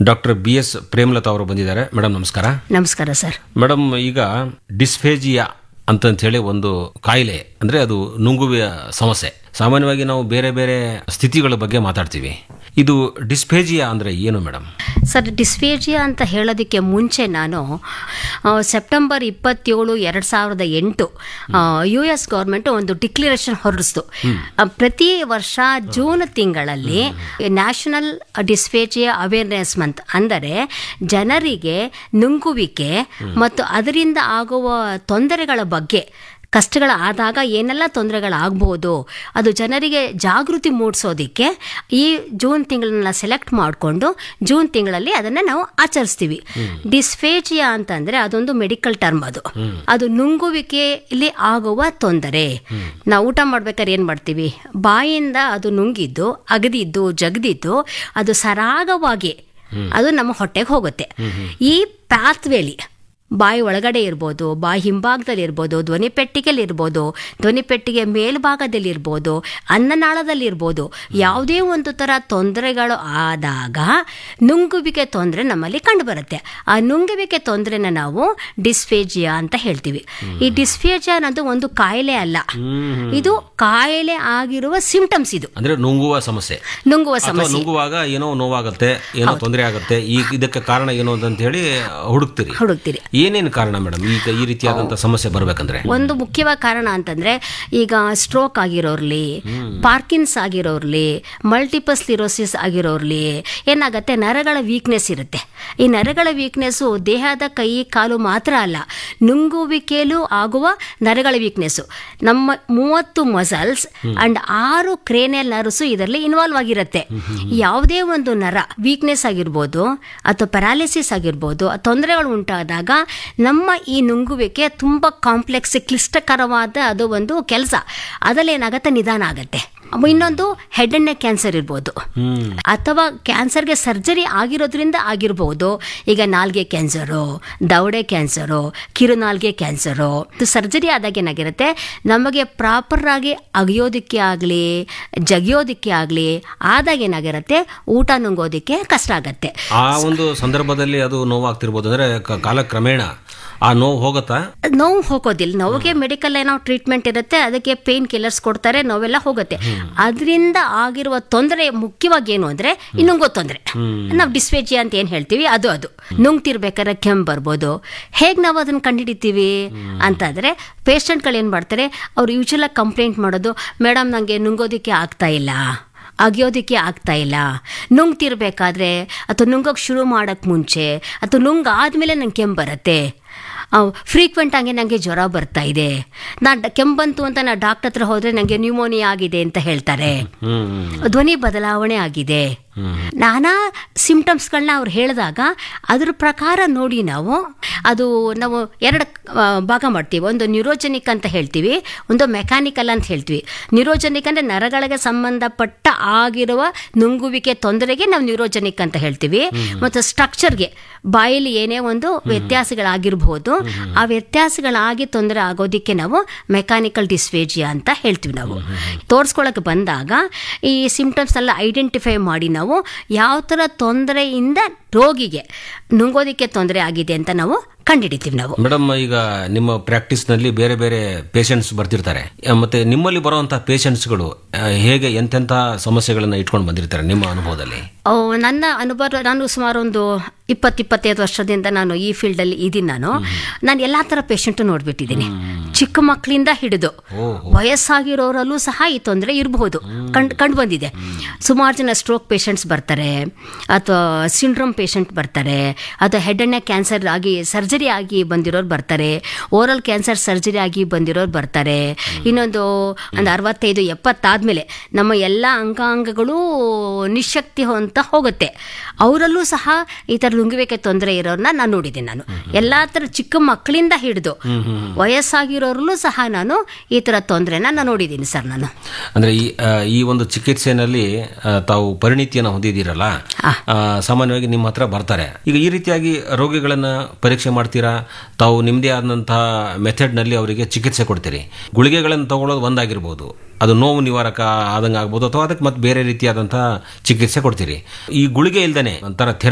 Doctor B S Premalatha ಅವರು ಬಂದಿದ್ದಾರೆ madam ನಮಸ್ಕಾರ ನಮಸ್ಕಾರ ಸರ್ ಮೇಡಮ್ ಈಗ ಡಿಸ್ಫೇಜಿಯಾ ಅಂತಂತ ಹೇಳಿ ಒಂದು ಕಾಯಿಲೆ ಅಂದ್ರೆ ಅದು ನುಂಗುವ ಸಮಸ್ಯೆ ಸಾಮಾನ್ಯವಾಗಿ ನಾವು ಬೇರೆ ಬೇರೆ ಸ್ಥಿತಿಗಳ ಬಗ್ಗೆ ಮಾತಾಡ್ತೀವಿ ಇದು ಡಿಸ್ಫೇಜಿಯಾ ಅಂದ್ರೆ ಏನು ಮೇಡಮ್ ಸರ್ ಡಿಸ್ಫೇಜಿಯಾ ಅಂತ ಹೇಳೋದಕ್ಕೆ ಮುಂಚೆ ನಾನು ಆ, ಸೆಪ್ಟೆಂಬರ್ ಇಪ್ಪತ್ತೇಳು ಎರಡು ಸಾವಿರದ ಎಂಟು ಯು ಎಸ್ ಗೌರ್ಮೆಂಟ್ ಒಂದು ಡಿಕ್ಲರೇಷನ್ ಹೊರಡಿಸ್ತು ಆ, ಪ್ರತಿ ವರ್ಷ ಜೂನ್ ತಿಂಗಳಲ್ಲಿ ನ್ಯಾಷನಲ್ ಡಿಸ್ಫೇಜಿಯಾ ಅವೇರ್ನೆಸ್ ಮಂತ್ ಅಂದರೆ ಜನರಿಗೆ ನುಂಗುವಿಕೆ ಮತ್ತು ಅದರಿಂದ ಆಗುವ ತೊಂದರೆಗಳ ಬಗ್ಗೆ ಕಷ್ಟಗಳಾದಾಗ ಏನೆಲ್ಲ ತೊಂದರೆಗಳಾಗ್ಬೋದು ಅದು ಜನರಿಗೆ ಜಾಗೃತಿ ಮೂಡಿಸೋದಕ್ಕೆ ಈ ಜೂನ್ ತಿಂಗಳನ್ನ ಸೆಲೆಕ್ಟ್ ಮಾಡಿಕೊಂಡು ಜೂನ್ ತಿಂಗಳಲ್ಲಿ ಅದನ್ನು ನಾವು ಆಚರಿಸ್ತೀವಿ ಡಿಸ್ಫೇಜಿಯಾ ಅಂತಂದ್ರೆ ಅದೊಂದು ಮೆಡಿಕಲ್ ಟರ್ಮ್ ಅದು ಅದು ನುಂಗುವಿಕೆಯಲ್ಲಿ ಆಗುವ ತೊಂದರೆ ನಾವು ಊಟ ಮಾಡ್ಬೇಕಾದ್ರೆ ಏನು ಮಾಡ್ತೀವಿ ಬಾಯಿಂದ ಅದು ನುಂಗಿದ್ದು ಅಗದಿದ್ದು ಜಗದಿದ್ದು ಅದು ಸರಾಗವಾಗಿ ಅದು ನಮ್ಮ ಹೊಟ್ಟೆಗೆ ಹೋಗುತ್ತೆ ಈ ಪಾತ್ವೇಲಿ ಬಾಯಿ ಒಳಗಡೆ ಇರ್ಬೋದು ಬಾಯಿ ಹಿಂಭಾಗದಲ್ಲಿ ಇರ್ಬೋದು ಧ್ವನಿ ಪೆಟ್ಟಿಗೆಯಲ್ಲಿ ಇರ್ಬೋದು ಧ್ವನಿ ಪೆಟ್ಟಿಗೆ ಮೇಲ್ಭಾಗದಲ್ಲಿ ಇರ್ಬೋದು ಅನ್ನನಾಳದಲ್ಲಿ ಇರ್ಬೋದು ಯಾವುದೇ ಒಂದು ಥರ ತೊಂದರೆಗಳು ಆದಾಗ ನುಂಗುವಿಕೆ ತೊಂದರೆ ನಮ್ಮಲ್ಲಿ ಕಂಡುಬರುತ್ತೆ ಆ ನುಂಗುವಿಕೆ ತೊಂದರೆನ ನಾವು ಡಿಸ್ಫೇಜಿಯಾ ಅಂತ ಹೇಳ್ತೀವಿ ಈ ಡಿಸ್ಫೇಜಿಯಾ ಅನ್ನೋದು ಒಂದು ಕಾಯಿಲೆ ಅಲ್ಲ ಇದು ಕಾಯಿಲೆ ಆಗಿರುವ ಸಿಂಟಮ್ಸ್ ಇದು ಅಂದ್ರೆ ನುಂಗುವ ಸಮಸ್ಯೆ ನುಂಗುವ ಅಥವಾ ಸಮಸ್ಯೆ ನುಂಗುವಾಗ ಏನೋ ನೋವಾಗುತ್ತೆ ಏನೋ ತೊಂದರೆ ಆಗುತ್ತೆ ಈ ಇದಕ್ಕೆ ಕಾರಣ ಏನು ಅಂತ ಹೇಳಿ ಹುಡುಕ್ತೀರಿ ಹುಡುಕ್ತೀರಿ ಏನೇನು ಕಾರಣ ಮೇಡಮ್ ಈಗ ಈ ರೀತಿಯಾದಂತ ಸಮಸ್ಯೆ ಬರ್ಬೇಕಂದ್ರೆ ಒಂದು ಮುಖ್ಯವಾದ ಕಾರಣ ಅಂತಂದ್ರೆ ಈಗ ಸ್ಟ್ರೋಕ್ ಆಗಿರೋರ್ಲಿ ಪಾರ್ಕಿನ್ಸ್ ಆಗಿರೋರ್ಲಿ ಮಲ್ಟಿಪಲ್ ಸ್ಲಿರೋಸಿಸ್ ಆಗಿರೋರ್ಲಿ ಏನಾಗತ್ತೆ ನರಗಳ ವೀಕ್ನೆಸ್ ಇರುತ್ತೆ ಈ ನರಗಳ ವೀಕ್ನೆಸ್ಸು ದೇಹದ ಕೈ ಕಾಲು ಮಾತ್ರ ಅಲ್ಲ ನುಂಗುವಿಕೆಯಲ್ಲೂ ಆಗುವ ನರಗಳ ವೀಕ್ನೆಸ್ಸು ನಮ್ಮ ಮೂವತ್ತು ಮಸಲ್ಸ್ ಅಂಡ್ ಆರು ಕ್ರೇನಿಯಲ್ ನರ್ವ್ಸ್ ಇದರಲ್ಲಿ ಇನ್ವಾಲ್ವ್ ಆಗಿರುತ್ತೆ ಯಾವುದೇ ಒಂದು ನರ ವೀಕ್ನೆಸ್ ಆಗಿರ್ಬೋದು ಅಥವಾ ಪ್ಯಾರಾಲಿಸಿಸ್ ಆಗಿರ್ಬೋದು ಆ ತೊಂದರೆಗಳು ಉಂಟಾದಾಗ ನಮ್ಮ ಈ ನುಂಗುವಿಕೆ ತುಂಬ ಕಾಂಪ್ಲೆಕ್ಸ್ ಕ್ಲಿಷ್ಟಕರವಾದ ಅದು ಒಂದು ಕೆಲಸ ಅದರಲ್ಲಿ ಏನಾಗುತ್ತೆ ನಿಧಾನ ಆಗತ್ತೆ ಇನ್ನೊಂದು ಹೆಡ್ ಅಂಡ್ ನೆಕ್ ಕ್ಯಾನ್ಸರ್ ಇರ್ಬೋದು ಅಥವಾ ಕ್ಯಾನ್ಸರ್ಗೆ ಸರ್ಜರಿ ಆಗಿರೋದ್ರಿಂದ ಆಗಿರ್ಬೋದು ಈಗ ನಾಲ್ಗೆ ಕ್ಯಾನ್ಸರು ದವಡೆ ಕ್ಯಾನ್ಸರು ಕಿರುನಾಲ್ಗೆ ಕ್ಯಾನ್ಸರು ಇದು ಸರ್ಜರಿ ಆದಾಗ ಏನಾಗಿರುತ್ತೆ ನಮಗೆ ಪ್ರಾಪರ್ ಆಗಿ ಅಗಿಯೋದಕ್ಕೆ ಆಗಲಿ ಜಗಿಯೋದಕ್ಕೆ ಆಗಲಿ ಆದಾಗ ಏನಾಗಿರುತ್ತೆ ಊಟ ನುಂಗೋದಕ್ಕೆ ಕಷ್ಟ ಆಗತ್ತೆ ಆ ಒಂದು ಸಂದರ್ಭದಲ್ಲಿ ಅದು ನೋವಾಗ್ತಿರ್ಬೋದು ಅಂದ್ರೆ ಕ- ಕಾಲಕ್ರಮೇಣ ಆ ನೋವು ಹೋಗುತ್ತಾ ನೋವು ಹೋಗೋದಿಲ್ಲ ನೋವಿಗೆ ಮೆಡಿಕಲ್ ಏನೋ ಟ್ರೀಟ್ಮೆಂಟ್ ಇರುತ್ತೆ ಅದಕ್ಕೆ ಪೇನ್ ಕಿಲ್ಲರ್ಸ್ ಕೊಡ್ತಾರೆ ನೋವೆಲ್ಲ ಹೋಗುತ್ತೆ ಅದರಿಂದ ಆಗಿರುವ ತೊಂದರೆ ಮುಖ್ಯವಾಗಿ ಏನು ಅಂದ್ರೆ ಈ ನುಂಗೋ ತೊಂದರೆ ನಾವು ಡಿಸ್ಫೇಜಿಯಾ ಅಂತ ಏನು ಹೇಳ್ತೀವಿ ಅದು ಅದು ನುಂಗ್ತಿರ್ಬೇಕಾದ್ರೆ ಕೆಮ್ಮು ಬರ್ಬೋದು ಹೇಗೆ ನಾವು ಅದನ್ನ ಕಂಡುಹಿಡಿತೀವಿ ಅಂತಂದ್ರೆ ಪೇಷಂಟ್ಗಳು ಏನು ಮಾಡ್ತಾರೆ ಅವ್ರು ಯೂಶಲಾಗಿ ಕಂಪ್ಲೇಂಟ್ ಮಾಡೋದು ಮೇಡಮ್ ನನಗೆ ನುಂಗೋದಕ್ಕೆ ಆಗ್ತಾ ಇಲ್ಲ ಅಗಿಯೋದಕ್ಕೆ ಆಗ್ತಾ ಇಲ್ಲ ನುಂಗ್ತಿರ್ಬೇಕಾದ್ರೆ ಅಥವಾ ನುಂಗೋಕೆ ಶುರು ಮಾಡೋಕ್ಕೆ ಮುಂಚೆ ಅಥವಾ ನುಂಗ್ ಆದಮೇಲೆ ನಂಗೆ ಕೆಮ್ಮು ಬರುತ್ತೆ ಫ್ರೀಕ್ವೆಂಟ್ ಆಗಿ ನನಗೆ ಜ್ವರ ಬರ್ತಾ ಇದೆ ನಾನು ಕೆಮ್ಮು ಬಂತು ಅಂತ ನಾ ಡಾಕ್ಟರ್ ಹತ್ರ ಹೋದರೆ ನನಗೆ ನ್ಯೂಮೋನಿಯಾ ಆಗಿದೆ ಅಂತ ಹೇಳ್ತಾರೆ ಹ್ಮ್ ಹ್ಮ್. ಧ್ವನಿ ಬದಲಾವಣೆ ಆಗಿದೆ ನಾನಾ ಸಿಂಪ್ಟಮ್ಸ್ಗಳನ್ನ ಅವ್ರು ಹೇಳಿದಾಗ ಅದ್ರ ಪ್ರಕಾರ ನೋಡಿ ನಾವು ಅದು ನಾವು ಎರಡು ಆ, ಭಾಗ ಮಾಡ್ತೀವಿ ಒಂದು ನ್ಯೂರೋಜೆನಿಕ್ ಅಂತ ಹೇಳ್ತೀವಿ ಒಂದು ಮೆಕ್ಯಾನಿಕಲ್ ಅಂತ ಹೇಳ್ತೀವಿ ನ್ಯೂರೋಜೆನಿಕ್ ಅಂದರೆ ನರಗಳಿಗೆ ಸಂಬಂಧಪಟ್ಟ ಆಗಿರುವ ನುಂಗುವಿಕೆ ತೊಂದರೆಗೆ ನಾವು ನ್ಯೂರೋಜೆನಿಕ್ ಅಂತ ಹೇಳ್ತೀವಿ ಮತ್ತು ಸ್ಟ್ರಕ್ಚರ್ಗೆ ಬಾಯಲ್ಲಿ ಏನೇ ಒಂದು ವ್ಯತ್ಯಾಸಗಳಾಗಿರ್ಬೋದು ಆ ವ್ಯತ್ಯಾಸಗಳಾಗಿ ತೊಂದರೆ ಆಗೋದಕ್ಕೆ ನಾವು ಮೆಕ್ಯಾನಿಕಲ್ ಡಿಸ್ಫೇಜಿಯಾ ಅಂತ ಹೇಳ್ತೀವಿ ನಾವು ತೋರಿಸ್ಕೊಳಕ್ಕೆ ಬಂದಾಗ ಈ ಸಿಂಪ್ಟಮ್ಸ್ ಎಲ್ಲ ಐಡೆಂಟಿಫೈ ಮಾಡಿ ನಾವು ಯಾವ ಥರ ತೊಂದರೆಯಿಂದ ರೋಗಿಗೆ ನುಂಗೋದಕ್ಕೆ ತೊಂದರೆ ಆಗಿದೆ ಅಂತ ನಾವು ಕಂಡುಹಿಡಿತೀವಿ ನಾವು ಮೇಡಮ್ ಈಗ ನಿಮ್ಮ ಪ್ರಾಕ್ಟೀಸ್ ನಲ್ಲಿ ಬೇರೆ ಬೇರೆ ಪೇಷಂಟ್ಸ್ ಬರ್ತಿರ್ತಾರೆ ಆ, ಮತ್ತೆ ನಿಮ್ಮಲ್ಲಿ ಬರುವಂತಹ ಪೇಷಂಟ್ಸ್ಗಳು ಹೇಗೆ ಎಂತೆಂಥ ಸಮಸ್ಯೆಗಳನ್ನ ಇಟ್ಕೊಂಡು ಬಂದಿರ್ತಾರೆ ನಿಮ್ಮ ಅನುಭವದಲ್ಲಿ ಓ, ನನ್ನ ಅನುಭವ ನಾನು ಸುಮಾರು ಒಂದು ಇಪ್ಪತ್ತು ಇಪ್ಪತ್ತೈದು ವರ್ಷದಿಂದ ನಾನು ಈ ಫೀಲ್ಡಲ್ಲಿ ಇದ್ದೀನಿ ನಾನು ನಾನು ಎಲ್ಲ ಥರ ಪೇಷಂಟು ನೋಡ್ಬಿಟ್ಟಿದ್ದೀನಿ ಚಿಕ್ಕ ಮಕ್ಕಳಿಂದ ಹಿಡಿದು ವಯಸ್ಸಾಗಿರೋರಲ್ಲೂ ಸಹ ಈ ತೊಂದರೆ ಇರಬಹುದು ಕಂಡು ಕಂಡು ಬಂದಿದೆ ಸುಮಾರು ಜನ ಸ್ಟ್ರೋಕ್ ಪೇಷಂಟ್ಸ್ ಬರ್ತಾರೆ ಅಥವಾ ಸಿಂಡ್ರೋಮ್ ಪೇಷಂಟ್ ಬರ್ತಾರೆ ಅಥವಾ ಹೆಡ್ ಅಂಡ್ ನೆಕ್ ಕ್ಯಾನ್ಸರ್ ಆಗಿ ಸರ್ಜರಿ ಆಗಿ ಬಂದಿರೋರು ಬರ್ತಾರೆ ಓರಲ್ ಕ್ಯಾನ್ಸರ್ ಸರ್ಜರಿ ಆಗಿ ಬಂದಿರೋರು ಬರ್ತಾರೆ ಇನ್ನೊಂದು ಒಂದು ಅರವತ್ತೈದು ಎಪ್ಪತ್ತಾದ್ಮೇಲೆ ನಮ್ಮ ಎಲ್ಲ ಅಂಗಾಂಗಗಳು ನಿಶಕ್ತಿ ಅಂತ ಹೋಗುತ್ತೆ ಅವರಲ್ಲೂ ಸಹ ಈ ಥರ ನುಂಗುವಿಕೆ ತೊಂದರೆ ಇರೋರನ್ನ ನಾನು ನೋಡಿದ್ದೀನಿ ನಾನು ಎಲ್ಲ ಥರ ಚಿಕ್ಕ ಮಕ್ಕಳಿಂದ ಹಿಡಿದು ವಯಸ್ಸಾಗಿರೋರಲ್ಲೂ ಸಹ ನಾನು ಈ ಥರ ತೊಂದರೆನ ನಾನು ನೋಡಿದ್ದೀನಿ ಸರ್ ನಾನು ಅಂದ್ರೆ ಈ ಆ, ಈ ಒಂದು ಚಿಕಿತ್ಸೆನಲ್ಲಿ ಆ, ತಾವು ಪರಿಣಿತಿಯನ್ನು ಹೊಂದಿದ್ದೀರಲ್ಲ ಆ, ಸಾಮಾನ್ಯವಾಗಿ ನಿಮ್ಮ ಹತ್ರ ಬರ್ತಾರೆ ಈಗ ಈ ರೀತಿಯಾಗಿ ರೋಗಿಗಳನ್ನ ಪರೀಕ್ಷೆ ಮಾಡ್ತೀರಾ ತಾವು ನಿಮ್ಮದೇ ಆದಂತಹ ಮೆಥಡ್ ನಲ್ಲಿ ಅವರಿಗೆ ಚಿಕಿತ್ಸೆ ಕೊಡ್ತೀರಿ ಗುಳಿಗೆಗಳನ್ನು ತಗೊಳ್ಳೋದು ಒಂದಾಗಿರ್ಬೋದು ಅದು ನೋವು ನಿವಾರಕ ಆದಂಗೆ ಆಗ್ಬೋದು ಅಥವಾ ಅದಕ್ಕೆ ಮತ್ತೆ ಬೇರೆ ರೀತಿಯಾದಂತಹ ಚಿಕಿತ್ಸೆ ಕೊಡ್ತೀರಿ ಈ ಗುಳಿಗೆ ಇಲ್ದೇನೆ ಒಂಥರ